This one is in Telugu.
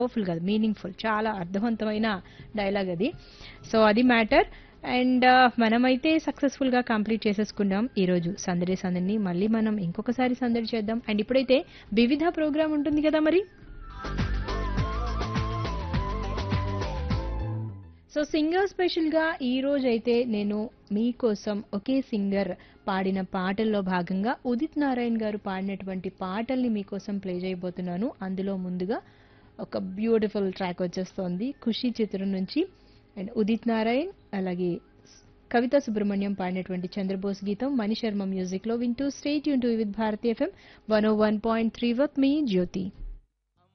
పవర్ఫుల్ కాదు మీనింగ్ఫుల్ చాలా అర్థవంతమైన డైలాగ్ అది సో అది మ్యాటర్ అండ్ మనమైతే సక్సెస్ఫుల్ గా కంప్లీట్ చేసేసుకున్నాం ఈ రోజు సందడి సందడిని మళ్ళీ మనం ఇంకొకసారి సందడి చేద్దాం అండ్ ఇప్పుడైతే వివిధ ప్రోగ్రామ్ ఉంటుంది కదా మరి సో సింగర్ స్పెషల్ గా ఈ రోజు అయితే నేను మీకోసం ఒకే సింగర్ పాడిన పాటల్లో భాగంగా ఉదిత్ నారాయణ్ గారు పాడినటువంటి పాటల్ని మీకోసం ప్లే చేయబోతున్నాను అందులో ముందుగా ఒక బ్యూటిఫుల్ ట్రాక్ వచ్చేస్తోంది ఖుషి చిత్రం నుంచి అండ్ ఉదిత్ నారాయణ్ అలాగే కవిత సుబ్రహ్మణ్యం పాడినటువంటి చంద్రబోస్ గీతం మణి శర్మ మ్యూజిక్ లో వింటూ స్టేట్ యూన్ to with Bharathi FM one O one point three with me Jyothi